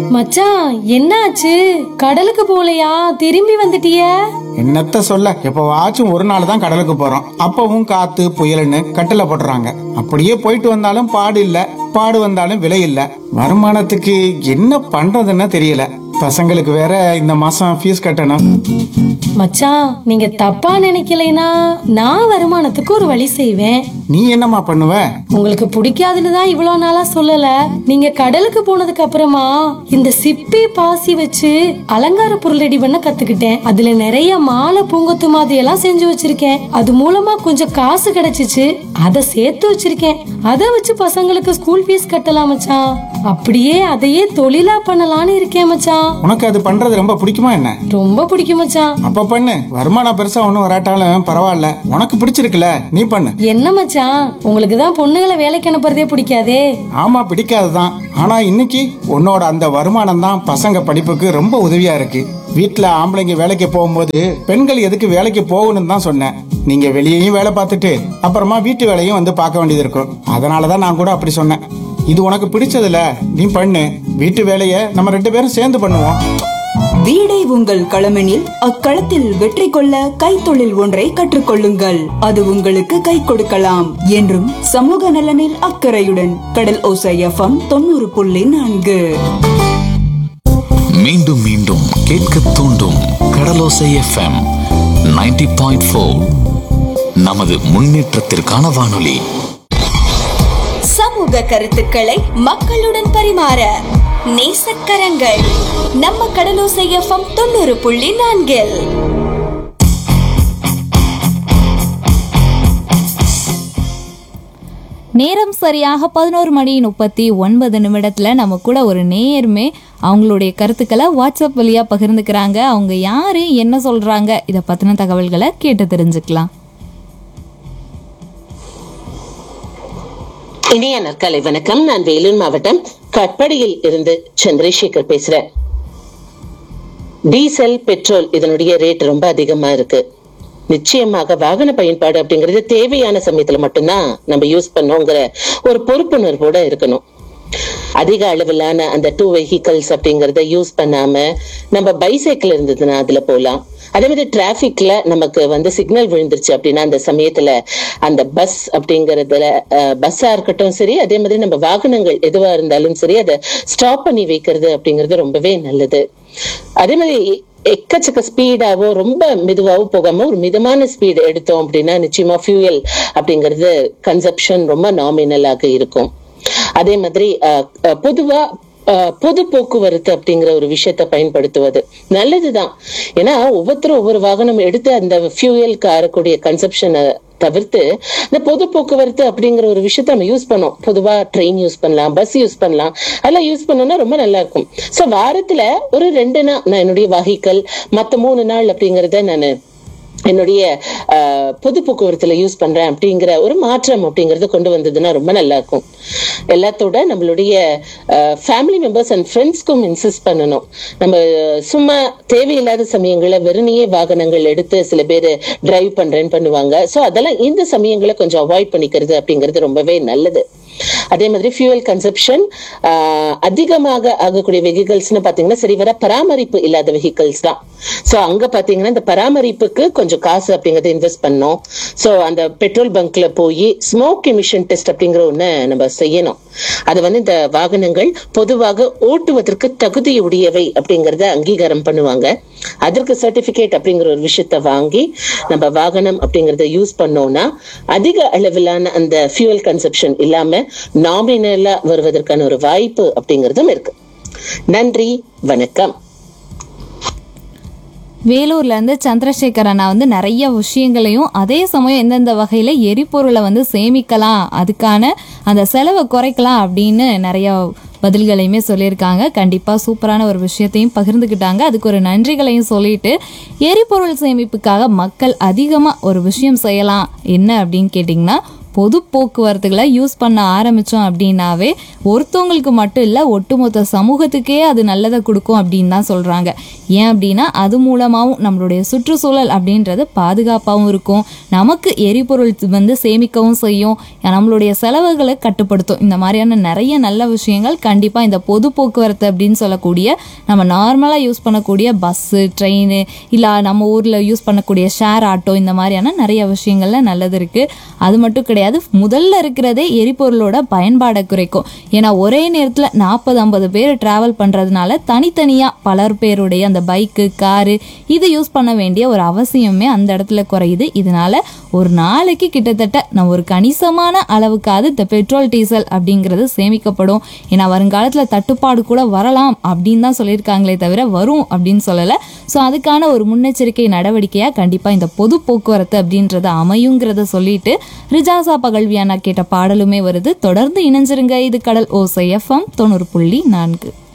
மச்சான் என்னாச்சு கடலுக்கு போலையா திரும்பி வந்துட்டிய என்னத்த சொல்ல எப்பவாச்சும் ஒரு நாள் தான் கடலுக்கு போறோம் அப்பவும் காத்து புயல்னு கட்டில போடுறாங்க அப்படியே போயிட்டு வந்தாலும் பாடு இல்ல பாடு வந்தாலும் விலை இல்ல வருமானத்துக்கு என்ன பண்றதுன்னு தெரியல பசங்களுக்கு வேற இந்த மாசம் ஃபீஸ் கட்டணும் மச்சான் நீங்க தப்பா நினைக்கலைனா நான் வருமானத்துக்கு ஒரு வழி செய்வேன் நீ என்னம்மா பண்ணுவ உங்களுக்கு பிடிக்காதுன்னு தான் இவ்வளவு நாளா சொல்லல நீங்க கடலுக்கு போனதுக்கு அப்புறமா இந்த சிப்பி பாசி வச்சு அலங்கார பொருள் ரெடி பண்ண கத்துக்கிட்டேன் அதுல நிறைய மாலை பூங்கொத்து மாதிரி எல்லாம் செஞ்சு வச்சிருக்கேன் அது மூலமா கொஞ்சம் காசு கிடைச்சிச்சு அதை சேர்த்து வச்சிருக்கேன் அதை வச்சு பசங்களுக்கு ஸ்கூல் ஃபீஸ் கட்டலாம் மச்சான் அப்படியே அதையே தொழிலா பண்ணலாம்னு இருக்கேன் மச்சான் உனக்கு அது பண்றது ரொம்ப பிடிக்குமா என்ன ரொம்ப பிடிக்கும் மச்சான் அப்ப பண்ணு வருமானம் பெருசா ஒண்ணும் வராட்டாலும் பரவாயில்ல உனக்கு பிடிச்சிருக்குல நீ பண்ணு என்ன மச்சான் உங்களுக்கு தான் பொண்ணுங்களை வேலைக்கு அனுப்புறதே பிடிக்காதே ஆமா பிடிக்காதுதான் ஆனா இன்னைக்கு உன்னோட அந்த வருமானம் தான் பசங்க படிப்புக்கு ரொம்ப உதவியா இருக்கு வீட்ல ஆம்பளைங்க வேலைக்கு போகும்போது பெண்கள் எதுக்கு வேலைக்கு போகணும்னு தான் சொன்னேன் நீங்க வெளியேயும் வேலை பார்த்துட்டு அப்புறமா வீட்டு வேலையும் வந்து பார்க்க வேண்டியது இருக்கும் அதனாலதான் நான் கூட அப்படி சொன்னேன் இது உனக்கு பிடிச்சதுல நீ பண்ணு வீட்டு வேலையை நம்ம ரெண்டு பேரும் சேர்ந்து பண்ணுவோம் வீடே உங்கள் களமெனில் அக்களத்தில் வெற்றி கொள்ள கைத்தொழில் ஒன்றை கற்றுக்கொள்ளுங்கள் அது உங்களுக்கு கை கொடுக்கலாம் என்றும் சமூக நலனில் அக்கறையுடன் கடல் ஓசை எஃப்எம் தொண்ணூறு புள்ளி நான்கு மீண்டும் மீண்டும் கேட்க தூண்டும் கடலோசை எஃப்எம் 90.4 பாயிண்ட் நமது முன்னேற்றத்திற்கான வானொலி சமூக கருத்துக்களை மக்களுடன் பரிமாற நேசக்கரங்கள் நம்ம கடலோசை எஃப்எம் தொண்ணூறு புள்ளி நான்கில் நேரம் சரியாக பதினோரு மணி முப்பத்தி ஒன்பது நிமிடத்துல நம்ம கூட ஒரு நேயருமே அவங்களுடைய கருத்துக்களை வாட்ஸ்அப் வழியா பகிர்ந்துக்கிறாங்க அவங்க யாரு என்ன சொல்றாங்க இதை பத்தின தகவல்களை கேட்டு தெரிஞ்சுக்கலாம் இனிய நற்காலை வணக்கம் நான் வேலூர் மாவட்டம் கட்படியில் இருந்து சந்திரசேகர் பேசுறேன் டீசல் பெட்ரோல் இதனுடைய ரேட் ரொம்ப அதிகமா இருக்கு நிச்சயமாக வாகன பயன்பாடு அப்படிங்கிறது தேவையான சமயத்துல மட்டும்தான் நம்ம யூஸ் பண்ணோங்கிற ஒரு பொறுப்புணர்வோட இருக்கணும் அதிக அளவிலான அந்த டூ வெஹிக்கல்ஸ் அப்படிங்கறத யூஸ் பண்ணாம நம்ம பைசைக்கிள் இருந்ததுன்னா அதுல போலாம் அதே மாதிரி டிராபிக்ல நமக்கு வந்து சிக்னல் விழுந்துருச்சு அப்படின்னா அந்த சமயத்துல அந்த பஸ் அப்படிங்கறதுல பஸ்ஸா இருக்கட்டும் சரி அதே மாதிரி நம்ம வாகனங்கள் எதுவா இருந்தாலும் சரி அதை ஸ்டாப் பண்ணி வைக்கிறது அப்படிங்கிறது ரொம்பவே நல்லது அதே மாதிரி எக்கச்சக்க ஸ்பீடாவோ ரொம்ப மெதுவாவோ போகாம ஒரு மிதமான ஸ்பீடு எடுத்தோம் அப்படின்னா நிச்சயமா ஃபியூயல் அப்படிங்கிறது கன்சப்ஷன் ரொம்ப நாமினலாக இருக்கும் அதே மாதிரி அஹ், அஹ், பொதுவா அஹ், பொது போக்குவரத்து அப்படிங்கிற ஒரு விஷயத்த பயன்படுத்துவது நல்லதுதான் ஏன்னா ஒவ்வொருத்தரும் ஒவ்வொரு வாகனம் எடுத்து அந்த ஃபியூயலுக்கு ஆறக்கூடிய கன்சப்ஷனை தவிர்த்து இந்த பொது போக்குவரத்து அப்படிங்கிற ஒரு விஷயத்த நம்ம யூஸ் பண்ணோம் பொதுவா ட்ரெயின் யூஸ் பண்ணலாம் பஸ் யூஸ் பண்ணலாம் அதெல்லாம் யூஸ் பண்ணோம்னா ரொம்ப நல்லா இருக்கும் சோ வாரத்துல ஒரு ரெண்டு நாள் நான் என்னுடைய வகைகள் மத்த மூணு நாள் அப்படிங்கறத நான் என்னுடைய ஆஹ், பொது போக்குவரத்துல யூஸ் பண்றேன் அப்படிங்கிற ஒரு மாற்றம் அப்படிங்கறது கொண்டு வந்ததுன்னா ரொம்ப நல்லா இருக்கும் எல்லாத்தோட நம்மளுடைய ஃபேமிலி மெம்பர்ஸ் அண்ட் ஃப்ரெண்ட்ஸ்க்கும் இன்சிஸ்ட் பண்ணணும் நம்ம சும்மா தேவையில்லாத சமயங்கள்ல வெறுமையே வாகனங்கள் எடுத்து சில பேர் டிரைவ் பண்றேன்னு பண்ணுவாங்க சோ அதெல்லாம் இந்த சமயங்களை கொஞ்சம் அவாய்ட் பண்ணிக்கிறது அப்படிங்கிறது ரொம்பவே நல்லது அதே மாதிரி ஃபியூவல் கன்சப்ஷன் அதிகமாக ஆகக்கூடிய வெஹிக்கல்ஸ்னு பாத்தீங்கன்னா சரி வர பராமரிப்பு இல்லாத வெஹிக்கல்ஸ் தான் சோ அங்க பாத்தீங்கன்னா இந்த பராமரிப்புக்கு கொஞ்சம் காசு அப்படிங்கறத இன்வெஸ்ட் பண்ணோம் சோ அந்த பெட்ரோல் பங்க்ல போய் ஸ்மோக் எமிஷன் டெஸ்ட் அப்படிங்கிற ஒண்ணு நம்ம செய்யணும் அது வந்து இந்த வாகனங்கள் பொதுவாக ஓட்டுவதற்கு தகுதியுடையவை அப்படிங்கறத அங்கீகாரம் பண்ணுவாங்க அதற்கு சர்டிபிகேட் அப்படிங்கிற ஒரு விஷயத்த வாங்கி நம்ம வாகனம் அப்படிங்கறத யூஸ் பண்ணோம்னா அதிக அளவிலான அந்த ஃபியூவல் கன்சப்ஷன் இல்லாம நாமினலா வருவதற்கான ஒரு வாய்ப்பு அப்படிங்கறதும் இருக்கு நன்றி வணக்கம் வேலூர்ல இருந்து சந்திரசேகர் அண்ணா வந்து நிறைய விஷயங்களையும் அதே சமயம் எந்தெந்த வகையில எரிபொருளை வந்து சேமிக்கலாம் அதுக்கான அந்த செலவை குறைக்கலாம் அப்படின்னு நிறைய பதில்களையுமே சொல்லியிருக்காங்க கண்டிப்பா சூப்பரான ஒரு விஷயத்தையும் பகிர்ந்துக்கிட்டாங்க அதுக்கு ஒரு நன்றிகளையும் சொல்லிட்டு எரிபொருள் சேமிப்புக்காக மக்கள் அதிகமா ஒரு விஷயம் செய்யலாம் என்ன அப்படின்னு கேட்டிங்கன்னா பொது போக்குவரத்துகளை யூஸ் பண்ண ஆரம்பித்தோம் அப்படின்னாவே ஒருத்தவங்களுக்கு மட்டும் இல்லை ஒட்டுமொத்த சமூகத்துக்கே அது நல்லதை கொடுக்கும் அப்படின்னு தான் சொல்கிறாங்க ஏன் அப்படின்னா அது மூலமாகவும் நம்மளுடைய சுற்றுச்சூழல் அப்படின்றது பாதுகாப்பாகவும் இருக்கும் நமக்கு எரிபொருள் வந்து சேமிக்கவும் செய்யும் நம்மளுடைய செலவுகளை கட்டுப்படுத்தும் இந்த மாதிரியான நிறைய நல்ல விஷயங்கள் கண்டிப்பாக இந்த பொது போக்குவரத்து அப்படின்னு சொல்லக்கூடிய நம்ம நார்மலாக யூஸ் பண்ணக்கூடிய பஸ்ஸு ட்ரெயின் இல்லை நம்ம ஊரில் யூஸ் பண்ணக்கூடிய ஷேர் ஆட்டோ இந்த மாதிரியான நிறைய விஷயங்கள்ல நல்லது இருக்குது அது மட்டும் கிடையாது முதல்ல இருக்கிறதே எரிபொருளோட பயன்பாடை குறைக்கும் ஏன்னா ஒரே நேரத்தில் நாற்பது ஐம்பது பேர் ட்ராவல் பண்ணுறதுனால தனித்தனியாக பலர் பேருடைய அந்த பைக்கு காரு இது யூஸ் பண்ண வேண்டிய ஒரு அவசியமே அந்த இடத்துல குறையுது இதனால ஒரு நாளைக்கு கிட்டத்தட்ட நம்ம ஒரு கணிசமான அளவுக்காவது இந்த பெட்ரோல் டீசல் அப்படிங்கிறது சேமிக்கப்படும் ஏன்னா வருங்காலத்தில் தட்டுப்பாடு கூட வரலாம் அப்படின்னு தான் சொல்லியிருக்காங்களே தவிர வரும் அப்படின்னு சொல்லலை ஸோ அதுக்கான ஒரு முன்னெச்சரிக்கை நடவடிக்கையாக கண்டிப்பாக இந்த பொது போக்குவரத்து அப்படின்றது அமையுங்கிறத சொல்லிட்டு ரிஜாசா பகல்வியானா கேட்ட பாடலுமே வருது தொடர்ந்து இணைஞ்சிருங்க இது கடல் ஓசை எஃப்எம் தொண்ணூறு புள்ளி நான்கு